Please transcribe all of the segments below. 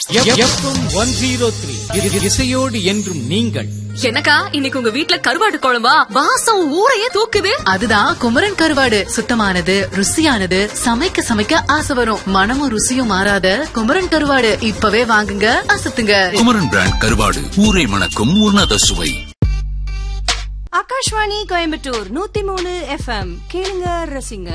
one zero three இசையோடு என்றும் நீங்கள் எனக்கா இன்னைக்கு உங்க வீட்ல கருவாடு குழம்பா வாசம் ஊரையே தூக்குது அதுதான் குமரன் கருவாடு சுத்தமானது ருசியானது சமைக்க சமைக்க ஆசை வரும் மனமும் ருசியும் மாறாத குமரன் கருவாடு இப்பவே வாங்குங்க அசத்துங்க குமரன் பிராண்ட் கருவாடு ஊரை மணக்கும் உன்னத சுவை ஆகாஷ்வாணி கோயம்புத்தூர் நூத்தி மூணு எஃப்எம் கேளுங்க ரசிங்க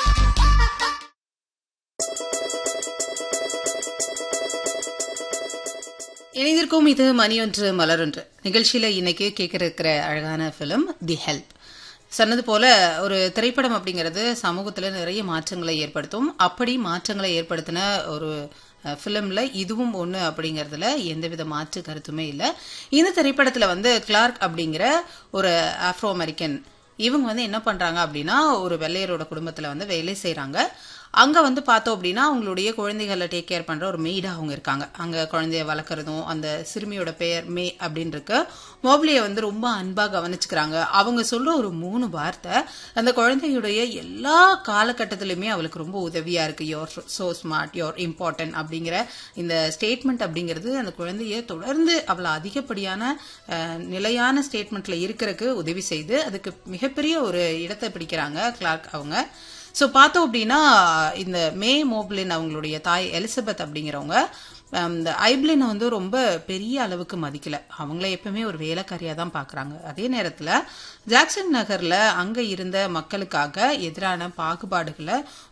இணைந்திருக்கும் இது மணியொன்று மலரொன்று நிகழ்ச்சியில இன்னைக்கு கேட்க இருக்கிற அழகான ஃபிலிம் தி ஹெல்ப் சொன்னது போல ஒரு திரைப்படம் அப்படிங்கிறது சமூகத்துல நிறைய மாற்றங்களை ஏற்படுத்தும் அப்படி மாற்றங்களை ஏற்படுத்தின ஒரு ஃபிலிம்ல இதுவும் ஒன்று அப்படிங்கிறதுல எந்தவித மாற்று கருத்துமே இல்லை இந்த திரைப்படத்துல வந்து கிளார்க் அப்படிங்கிற ஒரு ஆப்ரோ அமெரிக்கன் இவங்க வந்து என்ன பண்றாங்க அப்படின்னா ஒரு வெள்ளையரோட குடும்பத்துல வந்து வேலை செய்றாங்க அங்க வந்து பார்த்தோம் அப்படின்னா அவங்களுடைய குழந்தைகளை டேக் கேர் பண்ற ஒரு மெய்டா அவங்க இருக்காங்க அங்க குழந்தைய வளர்க்குறதும் அந்த சிறுமியோட பெயர் மே அப்படின்னு இருக்கு மோப்லியை வந்து ரொம்ப அன்பா கவனிச்சுக்கிறாங்க அவங்க சொல்ற ஒரு மூணு வார்த்தை அந்த குழந்தையுடைய எல்லா காலகட்டத்திலுமே அவளுக்கு ரொம்ப உதவியா இருக்கு your so smart your important அப்படிங்கிற இந்த ஸ்டேட்மெண்ட் அப்படிங்கிறது அந்த குழந்தைய தொடர்ந்து அவளை அதிகப்படியான அஹ், நிலையான ஸ்டேட்மெண்ட்ல இருக்கிறதுக்கு உதவி செய்து அதுக்கு மிகப்பெரிய ஒரு இடத்தை பிடிக்கிறாங்க கிளார்க் அவங்க ஸோ பார்த்தோம் அப்படின்னா இந்த மே மோப்லின் அவங்களுடைய தாய் எலிசபெத் அப்படிங்கிறவங்க ஹம், இந்த ஐப்ளினை வந்து ரொம்ப பெரிய அளவுக்கு மதிக்கல அவங்கள எப்பவுமே ஒரு வேலைக்காரியா தான் பார்க்கறாங்க அதே நேரத்தில் ஜாக்சன் நகர்ல அங்க இருந்த மக்களுக்காக எதிரான பாகுபாடுகளை